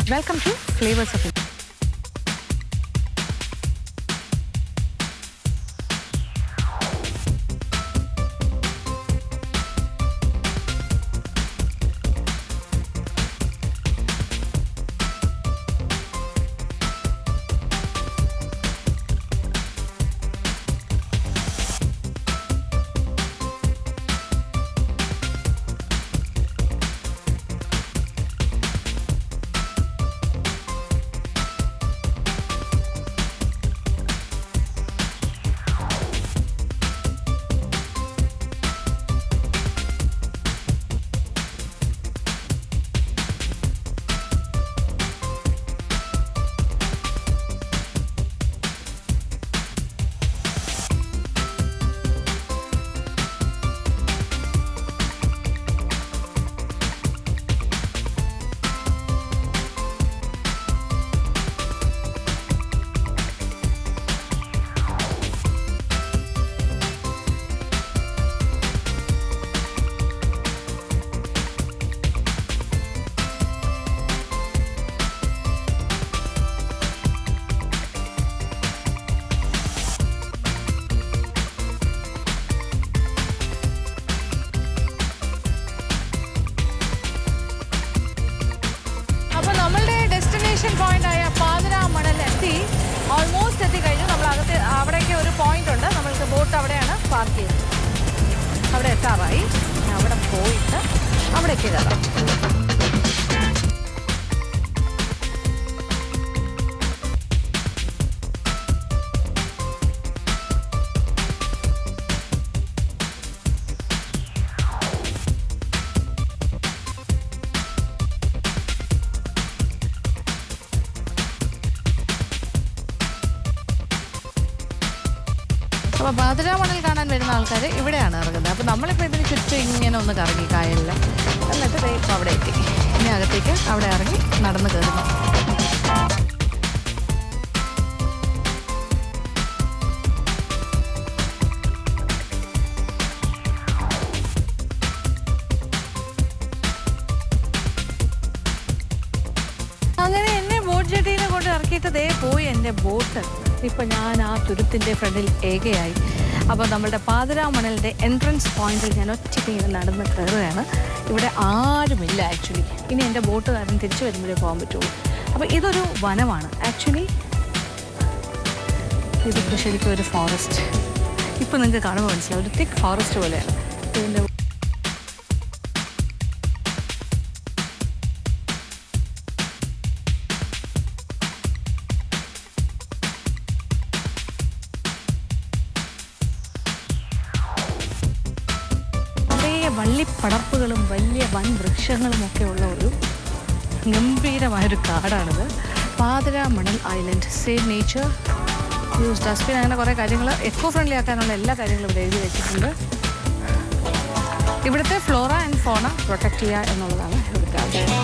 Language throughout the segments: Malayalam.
വെൽക്കം ടു ഫ്ലേവേഴ്സ് ഓഫ് അപ്പോൾ നമ്മളുടെ ഡെസ്റ്റിനേഷൻ പോയിന്റ് ആയ പാതിരാമണൽ എത്തി ഓൾമോസ്റ്റ് എത്തിക്കഴിഞ്ഞു നമ്മൾ അകത്ത് അവിടേക്ക് ഒരു പോയിന്റ് ഉണ്ട് നമ്മൾക്ക് ബോട്ട് അവിടെയാണ് പാർക്ക് ചെയ്തത് അവിടെ എത്താറായി ഇനി അവിടെ പോയിട്ട് അവിടേക്ക് കയറാം അപ്പോൾ പാതിരാമണൽ കാണാൻ വരുന്ന ആൾക്കാർ ഇവിടെയാണ് ഇറങ്ങുന്നത് അപ്പോൾ നമ്മളിപ്പോൾ ഇതിന് ചുറ്റും ഇങ്ങനെ ഒന്ന് കറങ്ങി കായലിൽ എന്നിട്ട് ദേ ഇപ്പോൾ അവിടെ എത്തി ഇനി അകത്തേക്ക് അവിടെ ഇറങ്ങി നടന്ന് കയറുന്നു അങ്ങനെ എന്നെ ബോട്ട് ജെട്ടിയിൽ കൊണ്ട് ഇറക്കിയിട്ട് ദേ പോയി എൻ്റെ ബോട്ട് ഇപ്പം ഞാൻ ആ തുരുത്തിൻ്റെ ഫ്രണ്ടിൽ ഏകയായി അപ്പോൾ നമ്മുടെ പാതിരാമണലിൻ്റെ എൻട്രൻസ് പോയിന്റിൽ ഞാൻ ഒറ്റയ്ക്ക് ഇങ്ങനെ നടന്ന് കയറുകയാണ് ഇവിടെ ആരുമില്ല ആക്ച്വലി ഇനി എൻ്റെ ബോട്ടുകാരൻ തിരിച്ചു വരുമ്പോഴേ പോകാൻ പറ്റുള്ളൂ അപ്പോൾ ഇതൊരു വനമാണ് ആക്ച്വലി ഇതിപ്പോൾ ശരിക്കും ഒരു ഫോറസ്റ്റ് ഇപ്പോൾ നിങ്ങൾക്ക് കാണുമ്പോൾ മനസ്സിലാവും ഒരു തിക്ക് ഫോറസ്റ്റ് പോലെയാണ് ഇതിൻ്റെ നിറയെ വള്ളിപ്പടർപ്പുകളും വലിയ വൻ വൃക്ഷങ്ങളും ഒക്കെ ഉള്ള ഒരു ഗംഭീരമായൊരു കാടാണിത് Pathiramanal island save nature use dustbin അങ്ങനെ കുറേ കാര്യങ്ങൾ എക്കോ ഫ്രണ്ട്ലി ആക്കാനുള്ള എല്ലാ കാര്യങ്ങളും ഇവിടെ എഴുതി വെച്ചിട്ടുണ്ട് ഇവിടുത്തെ ഫ്ലോറ ആൻഡ് ഫോണ പ്രൊട്ടക്ട് ചെയ്യുക എന്നുള്ളതാണ് ഇവിടുത്തെ ആവശ്യം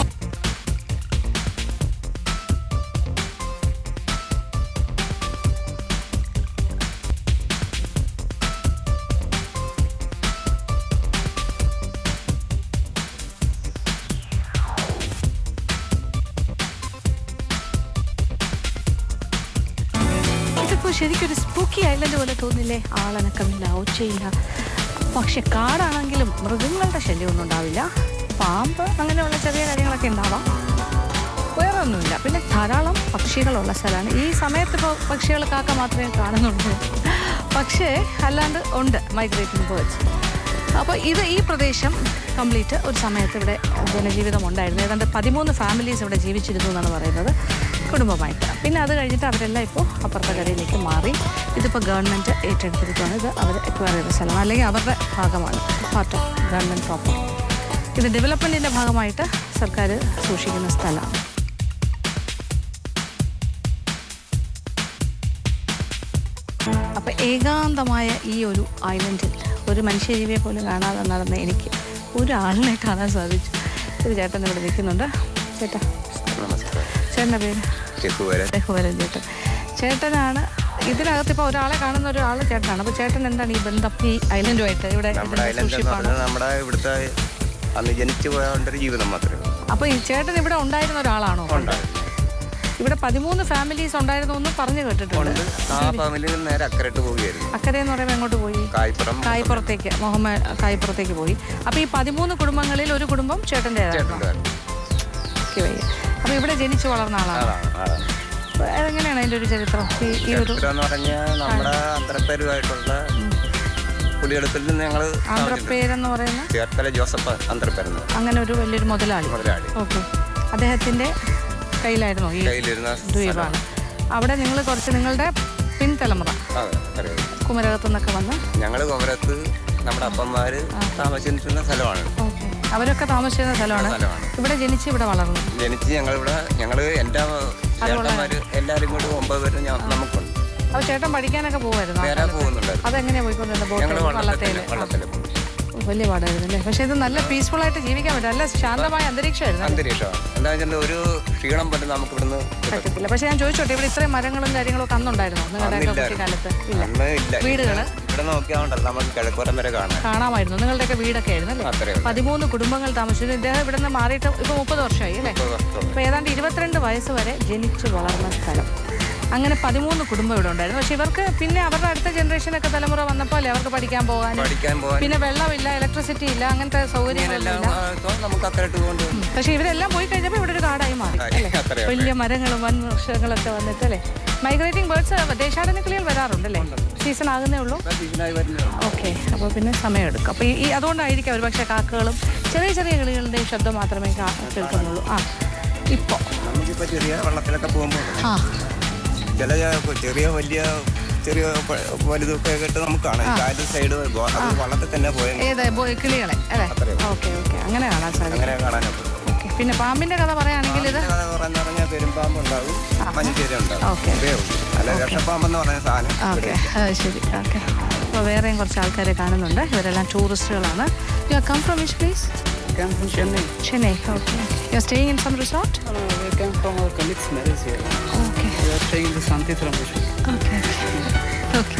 ഇതിപ്പോൾ ശരിക്കും ഒരു സ്പൂക്കി ഐലൻഡ് പോലെ തോന്നില്ലേ ആളനക്കമില്ല ഒച്ചയില്ല പക്ഷെ കാടാണെങ്കിലും മൃഗങ്ങളുടെ ശല്യമൊന്നും ഉണ്ടാവില്ല പാമ്പ് അങ്ങനെയുള്ള ചെറിയ കാര്യങ്ങളൊക്കെ ഉണ്ടാവാം വേറെ ഒന്നുമില്ല പിന്നെ ധാരാളം പക്ഷികളുള്ള സ്ഥലമാണ് ഈ സമയത്ത് ഇപ്പോൾ പക്ഷികൾ കാക്ക മാത്രമേ കാണുന്നുള്ളൂ പക്ഷേ അല്ലാണ്ട് ഉണ്ട് മൈഗ്രേറ്റിംഗ് ബേർഡ്സ് അപ്പോൾ ഇത് ഈ പ്രദേശം കംപ്ലീറ്റ് ഒരു സമയത്ത് ഇവിടെ ജനജീവിതം ഉണ്ടായിരുന്നു ഏതാണ്ട് പതിമൂന്ന് ഫാമിലീസ് ഇവിടെ ജീവിച്ചിരുന്നു എന്നാണ് പറയുന്നത് കുടുംബമായിട്ട് പിന്നെ അത് കഴിഞ്ഞിട്ട് അവരെല്ലാം ഇപ്പോൾ അപ്പുറത്തെ കരയിലേക്ക് മാറി ഇതിപ്പോൾ ഗവൺമെൻറ് ഏറ്റെടുത്തിരിക്കുകയാണ് ഇത് അവർ എക്വയർ ചെയ്ത സ്ഥലമാണ് അല്ലെങ്കിൽ അവരുടെ ഭാഗമാണ് പാർട്ട് ഓഫ് ഗവൺമെൻറ് പ്രോപ്പർട്ടി ഇത് ഡെവലപ്മെൻറ്റിൻ്റെ ഭാഗമായിട്ട് സർക്കാർ സൂക്ഷിക്കുന്ന സ്ഥലമാണ് അപ്പോൾ ഏകാന്തമായ ഈ ഒരു ഐലൻഡിൽ ഒരു മനുഷ്യജീവിയെ പോലും കാണാതെ നടന്ന എനിക്ക് ഒരാളിനെ കാണാൻ സാധിച്ചു ഒരു ചേട്ടൻ ഇവിടെ നിൽക്കുന്നുണ്ട് ചേട്ടാ ചേട്ടൻ്റെ പേര് രഘുവരൻ രഘുവരൻ ചേട്ടൻ ചേട്ടനാണ് ഇതിനകത്ത് ഇപ്പോൾ ഒരാളെ കാണുന്ന ഒരാൾ ചേട്ടനാണ് അപ്പോൾ ചേട്ടൻ എന്താണ് ഈ ബന്ധം ഈ ഐലൻഡുമായിട്ട് ഇവിടെ നമ്മുടെ ഇതിന്റെ ഐലൻഡ് എന്ന് സൂക്ഷിപ്പാണോ പറഞ്ഞാൽ നമ്മുടെ ഇവിടുത്തെ അന്ന് ജനിച്ചു പോയ ഒരു ജീവിതം മാത്രമേ ഉള്ളൂ അപ്പോൾ ഈ ചേട്ടൻ ഇവിടെ ഉണ്ടായിരുന്ന ഒരാളാണോ ഉണ്ടായിരുന്നു ഇവിടെ പതിമൂന്ന് ഫാമിലീസ് ഉണ്ടായിരുന്നു എന്ന് പറഞ്ഞു കേട്ടിട്ടുണ്ട് ഉണ്ട് ആ ഫാമിലി നേരെ അക്കരട്ട് പോവുകയായിരുന്നു അക്കരെ എന്ന് പറയുമ്പോൾ എങ്ങോട്ട് പോയി കായ്പുറം കായ്പുറത്തേക്ക് മുഹമ്മദ് കായ്പുറത്തേക്ക് പോയി അപ്പോൾ ഈ പതിമൂന്ന് കുടുംബങ്ങളിൽ ഒരു കുടുംബം ചേട്ടൻ്റെതായിരുന്നു ചേട്ടൻ്റെ ഓക്കെ വയ്യ അപ്പോൾ ഇവിടെ ജനിച്ചു വളർന്ന ആളാണ് അതാണ് അതാണ് അപ്പോൾ അതെങ്ങനെയാണ് അതിൻ്റെ ഒരു ചരിത്രം ഈ ഈ ഒരു ചരിത്രം എന്ന് പറഞ്ഞാൽ നമ്മുടെ അന്തരപ്പേരുമായിട്ടുള്ള പുലിയെടുപ്പിൽ നിന്ന് ഞങ്ങൾ ആന്ധ്രപ്പേരെന്ന് പറയുന്ന ചേർത്തല ജോസഫ് അന്തരപ്പേരെന്ന് അങ്ങനെ ഒരു വലിയൊരു മുതലാളി മുതലാളി ഓക്കെ അദ്ദേഹത്തിൻ്റെ കയ്യിലായിരുന്നോ ഈ കയ്യിലിരുന്ന ദ്വീപാണ് അവിടെ നിങ്ങൾ കുറച്ച് നിങ്ങളുടെ പിൻതലമുറ അതെ അറിയാം കുമരകത്തു നിന്നൊക്കെ വന്ന് ഞങ്ങൾ കൊമരത്ത് നമ്മുടെ അപ്പന്മാര് താമസിച്ചിരുന്ന സ്ഥലമാണ് ഓക്കെ അവരൊക്കെ താമസിച്ചിരുന്ന സ്ഥലമാണ് സ്ഥലമാണ് ഇവിടെ ജനിച്ച് ഇവിടെ വളർന്നു ജനിച്ച് ഞങ്ങളിവിടെ ഞങ്ങൾ എൻ്റെ ചേട്ടന്മാര് എല്ലാവരും കൂടി ഒമ്പത് പേര് ഞാൻ നമുക്കുണ്ട് അപ്പോൾ ചേട്ടൻ പഠിക്കാനൊക്കെ പോകുമായിരുന്നു നേരെ പോകുന്നുണ്ടായിരുന്നു അതെങ്ങനെയാണ് പോയിക്കൊണ്ടിരുന്നത് ഞങ്ങൾ ബോട്ട് വള്ളത്തിൽ വള്ളത്തേൽ വള്ളത്തിൽ പോകും വലിയ പാടായിരുന്നു അല്ലേ പക്ഷേ ഇത് നല്ല പീസ്ഫുൾ ആയിട്ട് ജീവിക്കാൻ പറ്റും നല്ല ശാന്തമായ അന്തരീക്ഷമായിരുന്നു അന്തരീക്ഷമാണ് എന്താ വെച്ചാൽ ഒരു ക്ഷീണം പോലും നമുക്ക് ഇവിടുന്ന് പറ്റത്തില്ല പക്ഷേ ഞാൻ ചോദിച്ചോട്ടെ ഇവിടെ ഇത്രയും മരങ്ങളും കാര്യങ്ങളും ഒക്കെ അന്നുണ്ടായിരുന്നോ നിങ്ങളുടെയൊക്കെ കുട്ടിക്കാലത്ത് ഇല്ല അന്ന് ഇല്ല വീടുകള്? ഇവിടെ നോക്കിയാണ്ടല്ലോ നമുക്ക് കിഴക്കോരം വരെ കാണാം കാണാമായിരുന്നു നിങ്ങളുടെയൊക്കെ വീടൊക്കെ ആയിരുന്നു അല്ലേ അത്രേ ഉള്ളൂ പതിമൂന്ന് കുടുംബങ്ങൾ താമസിച്ചു ഇദ്ദേഹം ഇവിടെ നിന്ന് മാറിയിട്ട് ഇപ്പോൾ മുപ്പത് വർഷമായി അല്ലേ ഇപ്പൊ കഷ്ടമുള്ളൂ. അപ്പോൾ ഏതാണ്ട് ഇരുപത്തിരണ്ട് വയസ്സ് വരെ ജനിച്ചു വളർന്ന സ്ഥലം അങ്ങനെ പതിമൂന്ന് കുടുംബം ഇവിടെ ഉണ്ടായിരുന്നു പക്ഷെ ഇവർക്ക് പിന്നെ അവരുടെ അടുത്ത ജനറേഷനൊക്കെ തലമുറ വന്നപ്പോൾ അല്ലേ അവർക്ക് പഠിക്കാൻ പോകാനും പഠിക്കാൻ പോകാൻ പിന്നെ വെള്ളമില്ല ഇലക്ട്രിസിറ്റി ഇല്ല അങ്ങനത്തെ സൗകര്യങ്ങളൊന്നും എല്ലാം ഇല്ല ആ, ഇപ്പൊ നമുക്ക് അക്കരട്ട് കൊണ്ട് പക്ഷെ ഇവരെല്ലാം പോയി കഴിഞ്ഞപ്പോൾ ഇവിടെ ഒരു കാടായി മാറി അല്ലേ അത്രയും വലിയ മരങ്ങളും വൻ വൃക്ഷങ്ങളൊക്കെ വന്നിട്ട് അല്ലേ മൈഗ്രേറ്റിംഗ് ബേർഡ്സ് ദേശാടന കിളികൾ വരാറുണ്ടല്ലേ സീസൺ ആകുന്നേ ഉള്ളൂ സീസണായി വരുന്നതാണ് ഓക്കെ അപ്പോൾ പിന്നെ സമയമെടുക്കും അപ്പോൾ ഈ അതുകൊണ്ടായിരിക്കും ഒരു പക്ഷേ കാക്കകളും ചെറിയ ചെറിയ കിളികളുടെയും ശബ്ദം മാത്രമേ കാ- കേൾക്കുന്നുള്ളൂ ആ ഇപ്പോൾ നമുക്കിപ്പോ ചെറിയ വെള്ളത്തിലൊക്കെ പോകുമ്പോൾ ആ ചില ചെറിയ വലിയ ചെറിയ പ- വലുതൊക്കെ കേട്ട് നമുക്ക് കാണാം കാല് സൈഡ് അത് വള്ളത്തിൽ തന്നെ പോയാൽ ഏത് ബോ- കിളികളെ അല്ലേ അത്രയും. ഓക്കെ ഓക്കെ അങ്ങനെ കാണാൻ സാധിക്കും അങ്ങനെ കാണാനൊക്കെ ഓക്കെ പിന്നെ പാമ്പിൻ്റെ കഥ പറയുകയാണെങ്കിൽ ഇത് കഥ പറഞ്ഞു പറഞ്ഞാൽ പെരുമ്പാമ്പ് ഉണ്ടാവും മഞ്ഞച്ചേരി ഉണ്ടാവും ഓക്കെ ഇതേ ഉള്ളൂ അല്ല രക്ഷപ്പാമ്പെന്ന് പറഞ്ഞ സാധനം ഓക്കെ ശരി ഓക്കെ അപ്പോൾ വേറെയും കുറച്ച് ആൾക്കാരെ കാണുന്നുണ്ട് ഇവരെല്ലാം ടൂറിസ്റ്റുകളാണ് you come from which place came from Chennai. Chennai okay you are staying in some resort Uh, we came from our colleague's marriage here. Okay We are staying in the Santith Rameshwar. Okay okay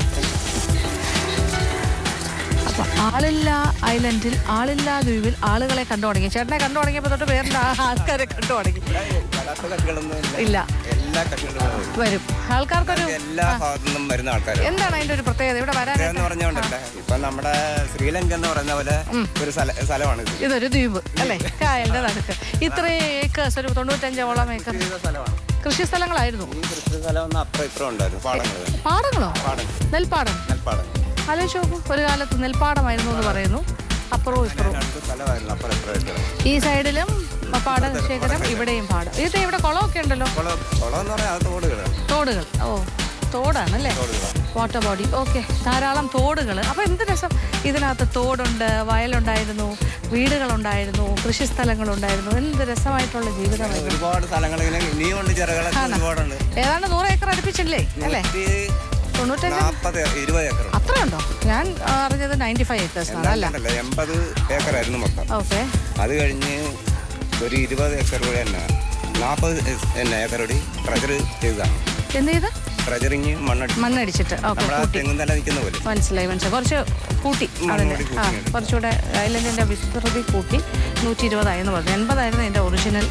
അപ്പൊ ആളില്ല ഐലൻഡിൽ ആളില്ല ദ്വീപിൽ ആളുകളെ കണ്ടു തുടങ്ങി ചേട്ടനെ കണ്ടു തുടങ്ങിയപ്പോൾ തൊട്ട് വേറെ ആൾക്കാരെ കണ്ടു തുടങ്ങി വരാത്ത കക്ഷികളൊന്നും ഇല്ല ഇല്ല എല്ലാ കക്ഷികളും വരും. വരും ആൾക്കാർക്കൊരു എല്ലാ ഭാഗത്തു നിന്നും വരുന്ന ആൾക്കാർ എന്താണ് അതിന്റെ ഒരു പ്രത്യേകത ഇവിടെ വരാനായിട്ട് എന്ന് പറഞ്ഞോണ്ടല്ലേ ഇപ്പൊ നമ്മുടെ ശ്രീലങ്ക എന്ന് പറയുന്ന പോലെ ഒരു സ്ഥല- സ്ഥലമാണ് ഇത് ഇതൊരു ദ്വീപ് അല്ലേ കായലിന്റെ നടുക്ക് ഇത്രയും ഏക്കേഴ്സ് ഒരു തൊണ്ണൂറ്റഞ്ചോളം ഏക്കർ ഇത് സ്ഥലമാണ് കൃഷി സ്ഥലങ്ങളായിരുന്നു ഈ കൃഷി സ്ഥലം ഒന്ന് അപ്പുറം ഇപ്പുറം ഉണ്ടായിരുന്നു പാടങ്ങൾ പാടങ്ങളോ പാടങ്ങൾ നെൽപ്പാടം നെൽപ്പാടങ്ങൾ ആലോചിച്ച് നോക്കൂ ഒരു കാലത്ത് നെൽപ്പാടമായിരുന്നു എന്ന് പറയുന്നു അപ്പുറവും ഇപ്പുറവും രണ്ട് സ്ഥലമായിരുന്നു അപ്പുറം ഇപ്പുറം ആയിട്ട് ഈ സൈഡിലും പാടശേഖരം ഇവിടെയും പാടം ഇത് ഇവിടെ കുളമൊക്കെ ഉണ്ടല്ലോ കുളം കുളം എന്ന് പറഞ്ഞാൽ അത് തോടുകളാണ് തോടുകൾ ഓ തോടാണല്ലേ തോടുകളാണ് വാട്ടർ ബോഡി ഓക്കെ ധാരാളം തോടുകൾ അപ്പോൾ എന്ത് രസം ഇതിനകത്ത് തോടുണ്ട് വയലുണ്ടായിരുന്നു വീടുകളുണ്ടായിരുന്നു കൃഷിസ്ഥലങ്ങളുണ്ടായിരുന്നു എന്ത് രസമായിട്ടുള്ള ജീവിതമായിരുന്നു ഒരുപാട് സ്ഥലങ്ങൾ ഇങ്ങനെ ഇനിയും ഉണ്ട് ചിറകളൊക്കെ ഒരുപാടുണ്ട് ഏതാണ്ട് നൂറ് ഏക്കർ അടുപ്പിച്ചില്ലേ അല്ലേ നൂറ്റി തൊണ്ണൂറ്റഞ്ച് നാൽപ്പത് ഇരുപത് ഏക്കർ അത്രയുണ്ടോ ഞാൻ ആ, അറിഞ്ഞത് നയൻറ്റി ഫൈവ് ഏക്കേഴ്സ് ആണ് അല്ല ഉണ്ടല്ലോ എൺപത് ഏക്കറായിരുന്നു മൊത്തം ഓക്കെ അത് കഴിഞ്ഞ് ഒരു ഇരുപത് ഏക്കർ കൂടി തന്നെ നാൽപ്പത് തന്നെ ഏക്കർ കൂടി ട്രജർ ചെയ്തതാണ് എന്ത് ചെയ്ത് ട്രജറിങ് മണ്ണടി മണ്ണടിച്ചിട്ട് ഓക്കെ നമ്മുടെ ആ തെങ്ങും തല നിൽക്കുന്ന പോലെ മനസ്സിലായി മനസ്സിലായി കുറച്ച് കൂട്ടി അതിൻ്റെ കൂടി ആ കുറച്ചുകൂടെ ഐലൻഡിൻ്റെ വിസ്തൃതി കൂട്ടി നൂറ്റി ഇരുപതായി എന്ന് പറഞ്ഞു എൺപതായിരുന്നു ഇതിൻ്റെ ഒറിജിനൽ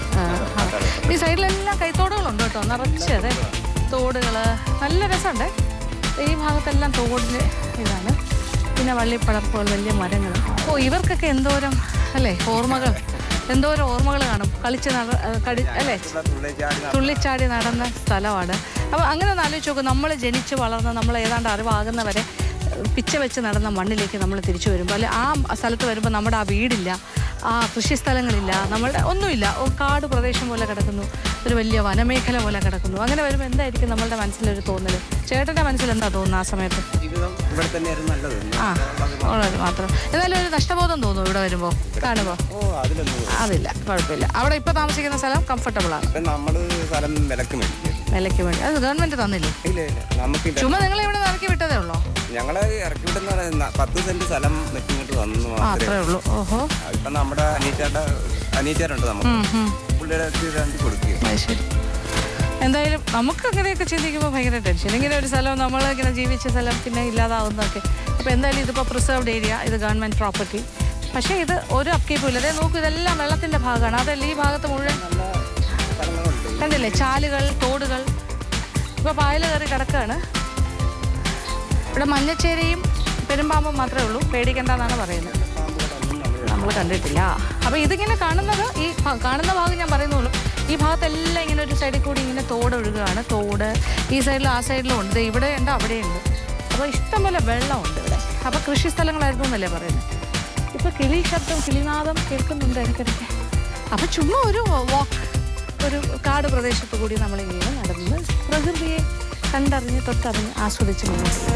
ഈ സൈഡിലെല്ലാം കൈത്തോടുകളുണ്ട് കേട്ടോ നിറച്ച് അതെ തോടുകൾ നല്ല രസമുണ്ട് ഈ ഭാഗത്തെല്ലാം തോടിൻ്റെ ഇതാണ് പിന്നെ വള്ളിപ്പടർപ്പുകൾ വലിയ മരങ്ങൾ ഓ ഇവർക്കൊക്കെ എന്തോരം അല്ലേ ഓർമ്മകൾ എന്തോരം ഓർമ്മകൾ കാണും കളിച്ച് നട കടി അല്ലേ തുള്ളിച്ചാടി നടന്ന സ്ഥലമാണ് അപ്പോൾ അങ്ങനെ ഒന്ന് ആലോചിച്ച് നോക്കും നമ്മൾ ജനിച്ച് വളർന്ന് നമ്മൾ ഏതാണ്ട് അറിവാകുന്നവരെ ഏഹ്, പിച്ച വെച്ച് നടന്ന മണ്ണിലേക്ക് നമ്മൾ തിരിച്ചു വരുമ്പോൾ അല്ലെ ആ സ്ഥലത്ത് വരുമ്പോൾ നമ്മുടെ ആ വീടില്ല ആ കൃഷിസ്ഥലങ്ങളില്ല നമ്മളുടെ ഒന്നുമില്ല ഓ കാട് പ്രദേശം പോലെ കിടക്കുന്നു ഒരു വലിയ വനമേഖല പോലെ കിടക്കുന്നു അങ്ങനെ വരുമ്പോൾ എന്തായിരിക്കും നമ്മളുടെ മനസ്സിലൊരു തോന്നൽ ചേട്ടൻ്റെ മനസ്സിൽ എന്താ തോന്നുന്നത് ആ സമയത്ത് ജീവിതം ഇവിടെ തന്നെയായിരുന്നു നല്ലത് ആ ഉള്ളത് മാത്രം എന്നാലും ഒരു നഷ്ടബോധം തോന്നും ഇവിടെ വരുമ്പോൾ കാണുമ്പോൾ ഓ അതിലൊന്നും അതില്ല കുഴപ്പമില്ല അവിടെ ഇപ്പോൾ താമസിക്കുന്ന സ്ഥലം കംഫർട്ടബിൾ ആണ് ഇപ്പം നമ്മൾ സ്ഥലം വിലക്ക് മേടിക്കും വിലയ്ക്ക് വേണ്ടി അത് ഗവൺമെൻറ് തന്നില്ലേ ഇല്ല ഇല്ല നമുക്കില്ല ചുമ്മാ നിങ്ങൾ ഇവിടെ ഇറക്കി വിട്ടതേ ഉള്ളോ ഞങ്ങളെ ഇറക്കി വിടുന്ന പറയുന്ന പത്ത് സെന്റ് സ്ഥലം വെച്ചിങ്ങോട്ട് തന്നു ആ മാത്രമേ അത്രേ ഉള്ളൂ ഓഹോ ഇപ്പം നമ്മുടെ അനീച്ചയുടെ അനീച്ചരുണ്ട് നമുക്ക് ഉം, ഉം. പുള്ളിയുടെ അടുത്ത് രണ്ട് കൊടുക്കുക അത് ശരി എന്തായാലും നമുക്ക് അങ്ങനെയൊക്കെ ചിന്തിക്കുമ്പോൾ ഭയങ്കര ടെൻഷൻ ഇങ്ങനെ ഒരു സ്ഥലം നമ്മൾ ഇങ്ങനെ ജീവിച്ച സ്ഥലം പിന്നെ ഇല്ലാതാവുന്നതൊക്കെ അപ്പോൾ എന്തായാലും ഇതിപ്പോൾ പ്രിസർവ്ഡ് ഏരിയ ഇത് ഗവൺമെൻറ് പ്രോപ്പർട്ടി പക്ഷേ ഇത് ഒരു അപ്കീപ്പും ഇല്ല അതേ നോക്കൂ ഇതെല്ലാം വെള്ളത്തിൻ്റെ ഭാഗമാണ് അതല്ല ഈ ഭാഗത്ത് മുഴുവൻ നല്ല സ്ഥലങ്ങളുണ്ട് കണ്ടില്ലേ ചാലുകൾ തോടുകൾ ഇപ്പോൾ പായൽ കയറി കിടക്കുകയാണ് ഇവിടെ മഞ്ഞച്ചേരിയും പെരുമ്പാമ്പും മാത്രമേ ഉള്ളൂ പേടിക്കണ്ടെന്നാണ് പറയുന്നത് പാമ്പുകളൊന്നും നമ്മൾ നമ്മൾ കണ്ടിട്ടില്ല അപ്പോൾ ഇതിങ്ങനെ കാണുന്നത് ഈ ഭ- കാണുന്ന ഭാഗം ഞാൻ പറയുന്നുള്ളൂ ഈ ഭാഗത്തെല്ലാം ഇങ്ങനെ ഒരു സൈഡിൽ കൂടി ഇങ്ങനെ തോട് ഒഴുകുകയാണ് തോട് ഈ സൈഡിലും ആ സൈഡിലും ഉണ്ട് ദേ ഇവിടെ ഉണ്ട് അവിടെയുണ്ട് അപ്പോൾ ഇഷ്ടംപോലെ വെള്ളമുണ്ട് ഇവിടെ അപ്പോൾ കൃഷി സ്ഥലങ്ങളായിരുന്നു എന്നല്ലേ പറയുന്നത് ഇപ്പോൾ കിളി ശബ്ദം കിളിനാദം കേൾക്കുന്നുണ്ട് ഇടയ്ക്കിടയ്ക്ക് അപ്പോൾ ചുമ്മാ ഒരു വാക്ക് ഒരു കാട് പ്രദേശത്ത് കൂടി നമ്മളിങ്ങനെ നടന്ന് പ്രകൃതിയെ കണ്ടറിഞ്ഞ് തൊട്ടറിഞ്ഞ് ആസ്വദിച്ച് മുന്നോട്ട് പോകും.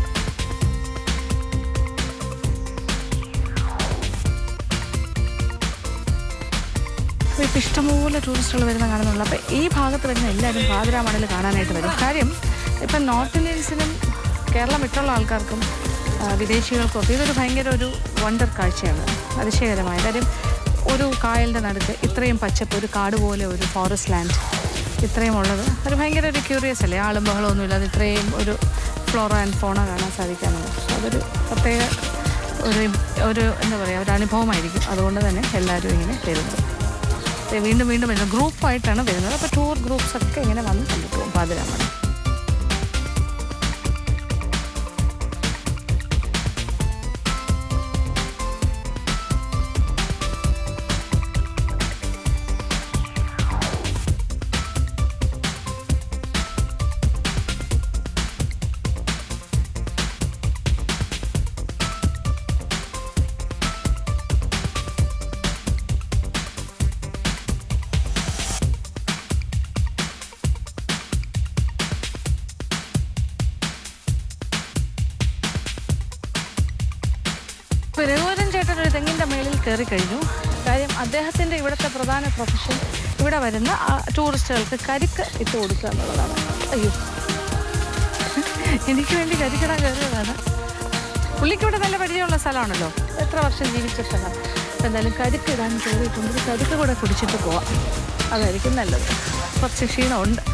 അപ്പോൾ ഇപ്പോൾ ഇഷ്ടംപോലെ ടൂറിസ്റ്റുകൾ വരുന്ന കാണുന്നുള്ളൂ അപ്പോൾ ഈ ഭാഗത്ത് വരുന്ന എല്ലാവരും പാതിരാ മണൽ കാണാനായിട്ട് വരും കാര്യം ഇപ്പം നോർത്ത് ഇന്ത്യൻസിനും കേരളം വിട്ടുള്ള ആൾക്കാർക്കും ആ, വിദേശികൾക്കും ഒക്കെ ഇതൊരു ഭയങ്കര ഒരു വണ്ടർ കാഴ്ചയാണ് അതിശയകരമായ കാര്യം ഒരു കായലിൻ്റെ നടുക്ക് ഇത്രയും പച്ചപ്പ് ഒരു കാട് പോലെ ഒരു ഫോറസ്റ്റ് ലാൻഡ് ഇത്രയും ഉള്ളത് ഒരു ഭയങ്കര ഒരു ക്യൂറിയസ് അല്ലേ ആളും ബഹളമൊന്നുമില്ലാതെ ഇത്രയും ഒരു ഫ്ലോറ ആൻഡ് ഫോണ കാണാൻ സാധിക്കാമെന്നത് അതൊരു പ്രത്യേക ഒരു ഒരു എന്താ പറയുക ഒരു അനുഭവമായിരിക്കും അതുകൊണ്ട് തന്നെ എല്ലാവരും ഇങ്ങനെ വരുന്നത് ദേ വീണ്ടും വീണ്ടും വരുന്നത് ഗ്രൂപ്പായിട്ടാണ് വരുന്നത് അപ്പോൾ ടൂർ ഗ്രൂപ്പ്സ് ഒക്കെ ഇങ്ങനെ വന്ന് കണ്ടിട്ട് പോകും പാതിരാമണി ഇപ്പോൾ രഘുവരൻ ചേട്ടൻ ഒരു തെങ്ങിൻ്റെ മേളിൽ കയറി കഴിഞ്ഞു കാര്യം അദ്ദേഹത്തിൻ്റെ ഇവിടുത്തെ പ്രധാന പ്രൊഫഷൻ ഇവിടെ വരുന്ന ആ, ടൂറിസ്റ്റുകൾക്ക് കരിക്ക് ഇട്ട് കൊടുക്കുക എന്നുള്ളതാണ് അയ്യോ എനിക്ക് വേണ്ടി കരിക്കിടാൻ കയറിയതാണ് പുള്ളിക്ക് ഇവിടെ നല്ല പരിചയമുള്ള സ്ഥലമാണല്ലോ എത്ര വർഷം ജീവിച്ച സ്ഥലം അപ്പോൾ എന്തായാലും കരിക്ക് ഇടാൻ കയറിയിട്ടുണ്ട് ഒരു കരിക്ക് കൂടെ കുടിച്ചിട്ട് പോവാം അതായിരിക്കും നല്ലത് കുറച്ച് ക്ഷീണമുണ്ട്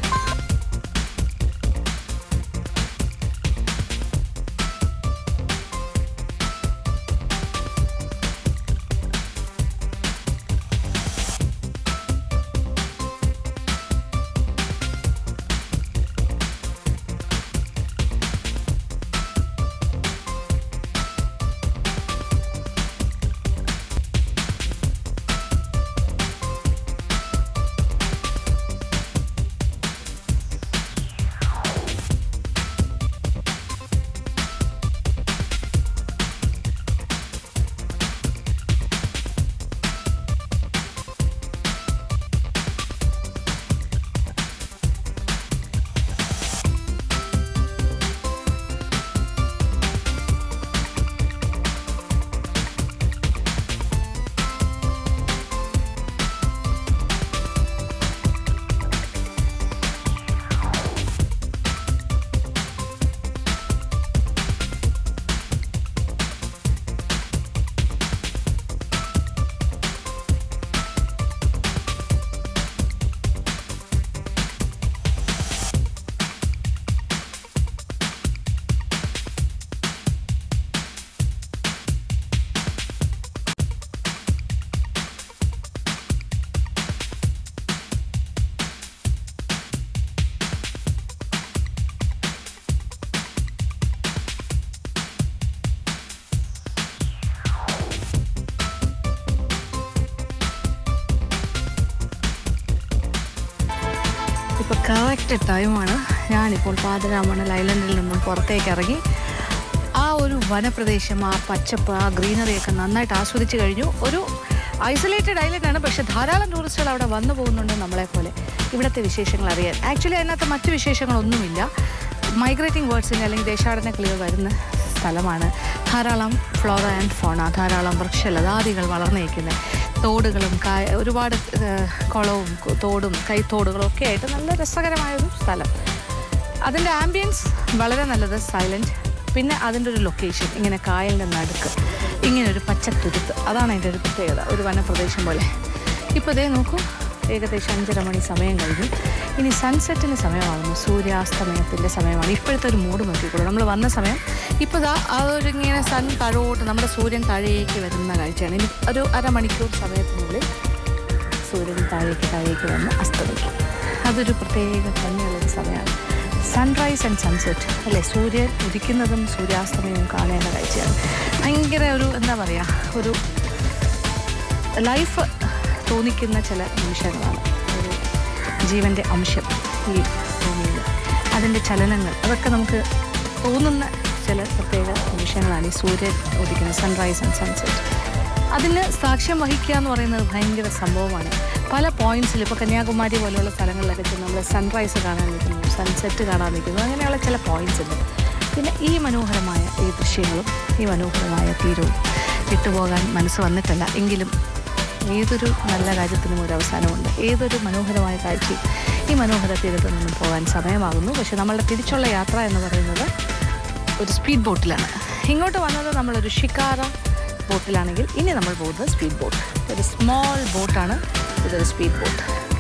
ഇപ്പോൾ കറക്റ്റ് ടൈമാണ് ഞാനിപ്പോൾ പാതിരാമണൽ ഐലൻഡിൽ നിന്നും പുറത്തേക്ക് ഇറങ്ങി ആ ഒരു വനപ്രദേശം ആ പച്ചപ്പ് ആ ഗ്രീനറിയൊക്കെ നന്നായിട്ട് ആസ്വദിച്ച് കഴിഞ്ഞു ഒരു ഐസൊലേറ്റഡ് ഐലൻഡാണ് പക്ഷെ ധാരാളം ടൂറിസ്റ്റുകൾ അവിടെ വന്നു പോകുന്നുണ്ട് നമ്മളെ പോലെ ഇവിടുത്തെ വിശേഷങ്ങൾ അറിയാൻ ആക്ച്വലി അതിനകത്ത് മറ്റു വിശേഷങ്ങളൊന്നുമില്ല മൈഗ്രേറ്റിംഗ് ബേർഡ്സിൻ്റെ അല്ലെങ്കിൽ ദേശാടന കിളികൾ വരുന്ന സ്ഥലമാണ് ധാരാളം ഫ്ലോറ ആൻഡ് ഫോണ ധാരാളം വൃക്ഷലതാദികൾ വളർന്നു നിൽക്കുന്ന തോടുകളും കായ ഒരുപാട് ഏഹ്, കുളവും കു- തോടും കൈത്തോടുകളും ഒക്കെ ആയിട്ട് നല്ല രസകരമായൊരു സ്ഥലം അതിൻ്റെ ആംബിയൻസ് വളരെ നല്ലത് സൈലൻറ്റ് പിന്നെ അതിൻ്റെ ഒരു ലൊക്കേഷൻ ഇങ്ങനെ കായലിൻ്റെ നടുക്ക് ഇങ്ങനെ ഒരു പച്ചത്തുരുത്ത് അതാണ് അതിൻ്റെ ഒരു പ്രത്യേകത ഒരു വനപ്രദേശം പോലെ ഇപ്പോൾ ഇതേ നോക്കൂ ഏകദേശം അഞ്ചര മണി സമയം കഴിഞ്ഞു ഇനി സൺസെറ്റിന് സമയമാകുന്നു സൂര്യാസ്തമയത്തിൻ്റെ സമയമാണ് ഇപ്പോഴത്തെ ഒരു മൂഡ് നോക്കിക്കോളൂ നമ്മൾ വന്ന സമയം ഇപ്പോൾ ഇതാ ആ ഒരു ഇങ്ങനെ സൺ താഴോട്ട് നമ്മുടെ സൂര്യൻ താഴേക്ക് വരുന്ന കാഴ്ചയാണ് ഇനി ഒരു അരമണിക്കൂർ സമയത്തിനുള്ളിൽ സൂര്യൻ താഴേക്ക് താഴേക്ക് വന്ന് അസ്തമിക്കും അതൊരു പ്രത്യേക ഭംഗിയുള്ളൊരു സമയമാണ് സൺറൈസ് ആൻഡ് സൺസെറ്റ് അല്ലേ സൂര്യൻ ഉദിക്കുന്നതും സൂര്യാസ്തമയവും കാണേണ്ട കാഴ്ചയാണ് ഭയങ്കര ഒരു എന്താ പറയുക ഒരു ലൈഫ് തോന്നിക്കുന്ന ചില നിമിഷങ്ങളാണ് ഒരു ജീവൻ്റെ അംശം ഈ ഭൂമിയിൽ അതിൻ്റെ ചലനങ്ങൾ അതൊക്കെ നമുക്ക് തോന്നുന്ന ചില പ്രത്യേക നിമിഷങ്ങളാണ് ഈ സൂര്യൻ ഉദിക്കുന്ന സൺറൈസ് ആൻഡ് സൺസെറ്റ് അതിന് സാക്ഷ്യം വഹിക്കുക എന്ന് പറയുന്നത് ഭയങ്കര സംഭവമാണ് പല പോയിന്റ്സിൽ ഇപ്പോൾ കന്യാകുമാരി പോലെയുള്ള സ്ഥലങ്ങളിലൊക്കെ ചെന്ന് നമ്മൾ സൺറൈസ് കാണാൻ നിൽക്കുന്നു സൺസെറ്റ് കാണാൻ നിൽക്കുന്നു അങ്ങനെയുള്ള ചില പോയിന്റ്സ് ഉണ്ട് പിന്നെ ഈ മനോഹരമായ ഈ ദൃശ്യങ്ങളും ഈ മനോഹരമായ തീരവും വിട്ടുപോകാൻ മനസ്സ് വന്നിട്ടല്ല എങ്കിലും ഏതൊരു നല്ല കാര്യത്തിനും ഒരു അവസാനമുണ്ട് ഏതൊരു മനോഹരമായ കാഴ്ചയും ഈ മനോഹര തീരത്ത് നിന്നും പോകാൻ സമയമാകുന്നു പക്ഷെ നമ്മളുടെ തിരിച്ചുള്ള യാത്ര എന്ന് പറയുന്നത് ഒരു സ്പീഡ് ബോട്ടിലാണ് ഇങ്ങോട്ട് വന്നത് നമ്മളൊരു ഷിക്കാര ബോട്ടിലാണെങ്കിൽ ഇനി നമ്മൾ പോകുന്നത് സ്പീഡ് ബോട്ട് ഒരു സ്മോൾ ബോട്ടാണ് ഇതൊരു സ്പീഡ് ബോട്ട്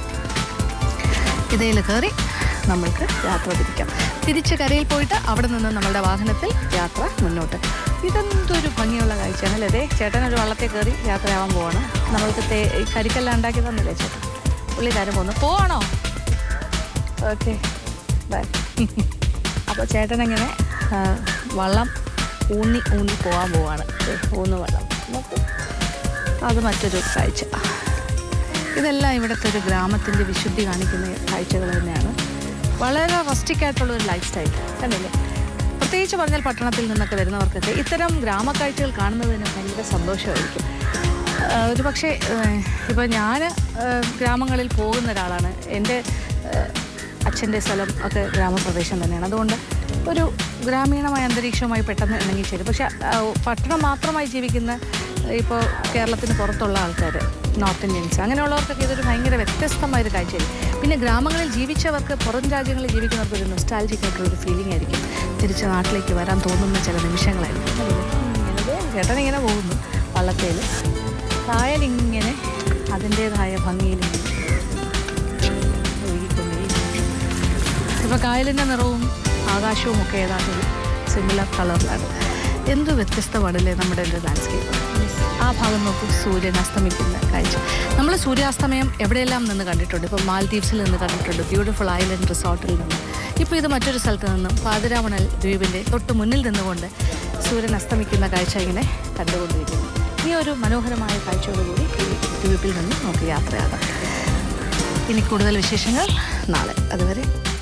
ഇതിൽ കയറി നമ്മൾക്ക് യാത്ര തിരിക്കാം തിരിച്ച് കരയിൽ പോയിട്ട് അവിടെ നിന്ന് നമ്മളുടെ വാഹനത്തിൽ യാത്ര മുന്നോട്ട് ഇതെന്തൊരു ഭംഗിയുള്ള കാഴ്ചയാണ് അല്ലേ അതെ ചേട്ടൻ ഒരു വള്ളത്തിൽ കയറി യാത്രയാവാൻ പോവാണ് നമ്മൾക്ക് തേ ഈ കരിക്കെല്ലാം ഉണ്ടാക്കി തന്നില്ലേ ചേട്ടൻ പുള്ളിക്കാരൻ പോകുന്നു പോവാണോ ഓക്കെ ബൈ അപ്പോൾ ചേട്ടൻ ഇങ്ങനെ ആ, വള്ളം ഊന്നി ഊന്നി പോകാൻ പോവാണ് ദേ, ഊന്ന് വള്ളം നോക്കൂ അത് മറ്റൊരു കാഴ്ച ഇതെല്ലാം ഇവിടുത്തെ ഒരു ഗ്രാമത്തിൻ്റെ വിശുദ്ധി കാണിക്കുന്ന കാഴ്ചകൾ തന്നെയാണ് വളരെ റസ്റ്റിക് ആയിട്ടുള്ള ഒരു ലൈഫ് സ്റ്റൈൽ കണ്ടില്ലേ പ്രത്യേകിച്ച് പറഞ്ഞാൽ പട്ടണത്തിൽ നിന്നൊക്കെ വരുന്നവർക്കൊക്കെ ഇത്തരം ഗ്രാമക്കാഴ്ചകൾ കാണുന്നതിന് ഭയങ്കര സന്തോഷമായിരിക്കും ആഹ് ഒരു പക്ഷേ ഇപ്പോൾ ഞാൻ ഗ്രാമങ്ങളിൽ പോകുന്ന ഒരാളാണ് എൻ്റെ ആഹ് അച്ഛൻ്റെ സ്ഥലം ഒക്കെ ഗ്രാമപ്രദേശം തന്നെയാണ് അതുകൊണ്ട് ഒരു ഗ്രാമീണമായ അന്തരീക്ഷവുമായി പെട്ടെന്ന് ഇണങ്ങിച്ചേരും പക്ഷേ ആഹ് പട്ടണം മാത്രമായി ജീവിക്കുന്ന ഇപ്പോൾ കേരളത്തിന് പുറത്തുള്ള ആൾക്കാർ നോർത്ത് ഇന്ത്യൻസ് അങ്ങനെയുള്ളവർക്കൊക്കെ ഇതൊരു ഭയങ്കര വ്യത്യസ്തമായൊരു കാഴ്ചയായിരിക്കും പിന്നെ ഗ്രാമങ്ങളിൽ ജീവിച്ചവർക്ക് പുറം രാജ്യങ്ങളിൽ ജീവിക്കുന്നവർക്ക് ഒരു നൊസ്റ്റാലജിക് ആയിട്ടുള്ളൊരു ഫീലിംഗ് ആയിരിക്കും തിരിച്ച് നാട്ടിലേക്ക് വരാൻ തോന്നുന്ന ചില നിമിഷങ്ങളായിരിക്കും അല്ലേ? ഇങ്ങനെ ചേട്ടൻ ഇങ്ങനെ പോകുന്നു വള്ളത്തേൽ കായലിങ്ങനെ അതിൻ്റേതായ ഭംഗിയിൽ ഇപ്പോൾ കായലിൻ്റെ നിറവും ആകാശവും ഒക്കെ ഏതാണ്ട് സിമിലർ കളറിലാണ് എന്ത് വ്യത്യസ്തമാണല്ലേ നമ്മുടെ ഒരു ലാൻഡ്സ്കേപ്പ് ആ ഭാഗം നോക്കൂ സൂര്യൻ അസ്തമിക്കുന്ന കാഴ്ച നമ്മൾ സൂര്യാസ്തമയം എവിടെയെല്ലാം നിന്ന് കണ്ടിട്ടുണ്ട് ഇപ്പോൾ മാൽദീവ്സിൽ നിന്ന് കണ്ടിട്ടുണ്ട് ബ്യൂട്ടിഫുൾ ഐലൻഡ് റിസോർട്ടിൽ നിന്ന് ഇപ്പോൾ ഇത് മറ്റൊരു സ്ഥലത്ത് നിന്നും പാതിരാവണൽ ദ്വീപിൻ്റെ തൊട്ട് മുന്നിൽ നിന്നുകൊണ്ട് സൂര്യൻ അസ്തമിക്കുന്ന കാഴ്ച ഇങ്ങനെ കണ്ടുകൊണ്ടിരിക്കുന്നു ഈ ഒരു മനോഹരമായ കാഴ്ചയോടുകൂടി ഈ ദ്വീപിൽ നിന്ന് നമുക്ക് യാത്രയാകാം ഇനി കൂടുതൽ വിശേഷങ്ങൾ നാളെ അതുവരെ